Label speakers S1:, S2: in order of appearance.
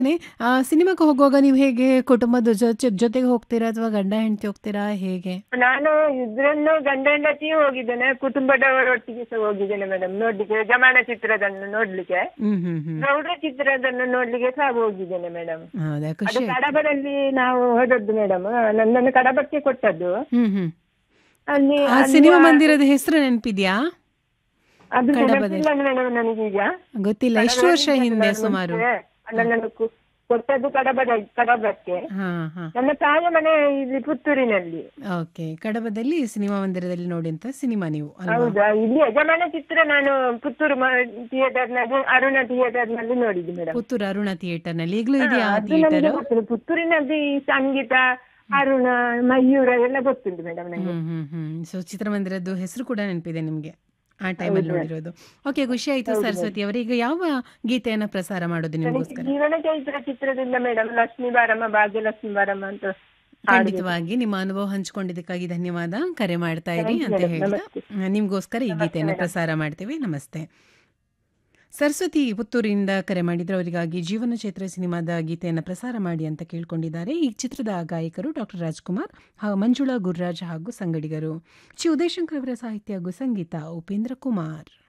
S1: ನೇ ಆ, ಸಿನಿಮಾಕ್ಕೆ ಹೋಗುವಾಗ ನೀವು ಹೇಗೆ ಕುಟುಂಬದ ಜೊತೆ ಜೊತೆಗೆ ಹೋಗ್ತೀರಾ ಅಥವಾ ಗಂಡ ಹೆಂಡತಿ ಹೋಗ್ತೀರಾ ಹೇಗೆ
S2: ನಾನು ಇದ್ರನ್ನು ಗಂಡ ಹೆಂಡತಿ ಹೋಗಿದ್ದೇನೆ ಕುಟುಂಬದವರೊಟ್ಟಿಗೆ ಸಹ ಹೋಗಿದ್ದೇನೆ ಮೇಡಮ್ ನೋಡ್ಲಿಕ್ಕೆ ಜಮಾನ ಚಿತ್ರದನ್ನು ನೋಡ್ಲಿಕ್ಕೆ
S1: ಹ್ಮ್ ಹ್ಮ್ ಹ್ಮ್
S2: ಪ್ರೌಢ ಚಿತ್ರದನ್ನು ನೋಡ್ಲಿಕ್ಕೆ ಸಹ ಹೋಗಿದ್ದೇನೆ ಮೇಡಮ್
S1: ಹೌದಾ
S2: ಅದು
S1: ಖುಷಿ ಆಯ್ತು
S2: ಕಡಬದಲ್ಲಿ ನಾವು ಹೋದದ್ದು ಮೇಡಮ್ ನನ್ನನ್ನು ಕಡಬಕ್ಕೆ ಕೊಟ್ಟದ್ದು
S1: ಹ್ಮ್ ಹ್ಮ್
S2: ಅಲ್ಲಿ
S1: ಆ
S2: ಅಲ್ಲಿ
S1: ಸಿನಿಮಾ
S2: ಆ-
S1: ಮಂದಿರದ ಹೆಸರು ನೆನಪಿದ್ಯಾ
S2: ಅದು
S1: ಕಡಬದಲ್ಲಿ.
S2: ನೆನಪಿಲ್ಲ ಮೇಡಮ್ ನನಗೀಗ
S1: ಗೊತ್ತಿಲ್ಲ ಎಷ್ಟು ವರ್ಷ ಹಿಂದೆ ಸುಮಾರು
S2: ನನ್ನನ್ನು ಕು- ಕೊಟ್ಟದ್ದು ಕಡಬದ ಕಡಬಕ್ಕೆ
S1: ಹಾ ಹಾ
S2: ನನ್ನ ತಾಯ ಮನೆ ಇಲ್ಲಿ ಪುತ್ತೂರಿನಲ್ಲಿ
S1: ಓಕೆ ಕಡಬದಲ್ಲಿ ಸಿನಿಮಾ ಮಂದಿರದಲ್ಲಿ ನೋಡಿಂತ ಸಿನಿಮಾ ನೀವು ಅಲ್ವಾ
S2: ಹೌದಾ ಇಲ್ಲಿ ಯಜಮಾನ ಚಿತ್ರ ನಾನು ಪುತ್ತೂರು ಥಿಯೇಟರ್ ನಲ್ಲಿ ಅರುಣ ಥಿಯೇಟರ್ ನಲ್ಲಿ ನೋಡಿದ್ದು ಮೇಡಮ್
S1: ಪುತ್ತೂರು ಅರುಣ ಥಿಯೇಟರ್ ನಲ್ಲಿ ಈಗಲೂ ಇದೆಯಾ ಆ
S2: ಅದು
S1: ಥಿಯೇಟರ್
S2: ನನಗೆ ಗೊತ್ತಿಲ್ಲ ಪುತ್ತೂರಿನಲ್ಲಿ ಸಂಗೀತ ಅರುಣ ಮಯೂರ ಎಲ್ಲ ಗೊತ್ತುಂಟು ಮೇಡಮ್ ನನಗೆ
S1: ಹ್ಮ್ ಹ್ಮ್ ಹ್ಮ್ ಸೊ ಚಿತ್ರಮಂದಿರದ್ದು ಹೆಸರು ಕೂಡ ನೆನಪಿದೆ ನಿಮ್ಗೆ ಆ ಟೈಮಲ್ಲಿ ನೋಡಿರೋದು ಓಕೆ ಖುಷಿ ಆಯ್ತು ಸರಸ್ವತಿ ಅವರೇ ಈಗ ಯಾವ ಗೀತೆಯನ್ನ ಪ್ರಸಾರ ಮಾಡೋದು
S2: ನನಗೆ
S1: ನಿಮಗೋಸ್ಕರ
S2: ಜೀವನ ಚೈತ್ರ ಚಿತ್ರದಿಂದ ಮೇಡಮ್ ಲಕ್ಷ್ಮೀ ಬಾರಮ್ಮ ಭಾಗ್ಯಲಕ್ಷ್ಮಿ ಬಾರಮ್ಮ ಅಂತ ಹಾಡು
S1: ಖಂಡಿತವಾಗಿ ನಿಮ್ಮ ಅನುಭವ ಹಂಚಿಕೊಂಡಿದ್ದಕ್ಕಾಗಿ ಧನ್ಯವಾದ ಕರೆ ಮಾಡ್ತಾ ಇರಿ
S2: Thank you
S1: ಅಂತ
S2: madam.
S1: ಹೇಳ್ತಾ
S2: ನಮಸ್ತೆ.
S1: ಆ, ನಿಮ್ಗೋಸ್ಕರ ಈ ಗೀತೆಯನ್ನು ಪ್ರಸಾರ ಮಾಡ್ತೇವೆ ನಮಸ್ತೆ ಸರಸ್ವತಿ ಪುತ್ತೂರಿನಿಂದ ಕರೆ ಮಾಡಿದ್ರೆ ಅವರಿಗಾಗಿ ಜೀವನ ಚೈತ್ರ ಸಿನಿಮಾದ ಗೀತೆಯನ್ನು ಪ್ರಸಾರ ಮಾಡಿ ಅಂತ ಕೇಳ್ಕೊಂಡಿದ್ದಾರೆ ಈ ಚಿತ್ರದ ಗಾಯಕರು ಡಾಕ್ಟರ್ ರಾಜ್ಕುಮಾರ್ ಹಾಗೂ ಮಂಜುಳಾ ಗುರುರಾಜ್ ಹಾಗೂ ಸಂಗಡಿಗರು ಚಿ ಉದಯಶಂಕರ್ ಅವರ ಸಾಹಿತ್ಯ ಹಾಗೂ ಸಂಗೀತ ಉಪೇಂದ್ರ ಕುಮಾರ್